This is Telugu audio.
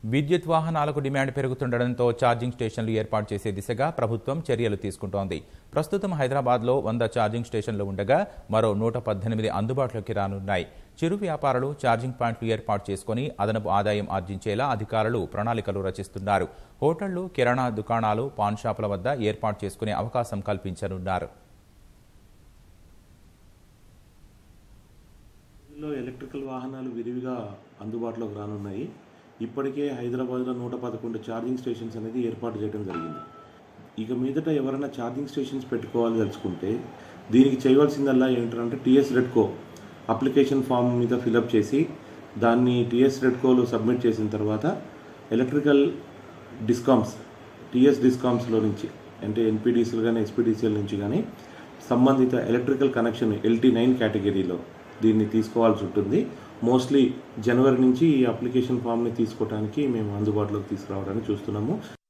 విద్యుత్ వాహనాలకు డిమాండ్ పెరుగుతుండటంతో ఛార్జింగ్ స్టేషన్లు ఏర్పాటు చేసే దిశగా ప్రభుత్వం చర్యలు తీసుకుంటోంది ప్రస్తుతం హైదరాబాద్లో వంద ఛార్జింగ్ స్టేషన్లు ఉండగా మరో నూట పద్దెనిమిది అందుబాటులోకి రానున్నాయి చిరు వ్యాపారులు ఛార్జింగ్ పాయింట్లు ఏర్పాటు చేసుకుని అదనపు ఆదాయం ఆర్జించేలా అధికారులు ప్రణాళికలు రచిస్తున్నారు హోటళ్లు కిరాణా దుకాణాలు పాన్ షాపుల వద్ద ఏర్పాటు చేసుకునే అవకాశం కల్పించనున్నారు లో ఎలక్ట్రికల్ వాహనాలు విరివిగా అందుబాటులోకి రానున్నాయి ఇప్పటికే హైదరాబాద్లో నూట పదకొండు ఛార్జింగ్ స్టేషన్స్ అనేది ఏర్పాటు చేయడం జరిగింది ఇక మీదట ఎవరైనా ఛార్జింగ్ స్టేషన్స్ పెట్టుకోవాలి తలుచుకుంటే దీనికి చేయవలసిందల్లా ఏంటంటే టీఎస్ రెడ్కో అప్లికేషన్ ఫామ్ మీద ఫిలప్ చేసి దాన్ని టీఎస్ రెడ్కోలో సబ్మిట్ చేసిన తర్వాత ఎలక్ట్రికల్ డిస్కామ్స్ టీఎస్ డిస్కామ్స్లో నుంచి అంటే ఎన్పిడిసిఎల్ కానీ ఎస్పీడీసీఎల్ నుంచి కానీ సంబంధిత ఎలక్ట్రికల్ కనెక్షన్ ఎల్టీ నైన్ కేటగిరీలో దీన్ని తీసుకోవాల్సి ఉంటుంది మోస్ట్లీ జనవరి నుంచి ఈ అప్లికేషన్ ఫామ్ని తీసుకోవడానికి మేము అందుబాటులోకి తీసుకురావడానికి చూస్తున్నాము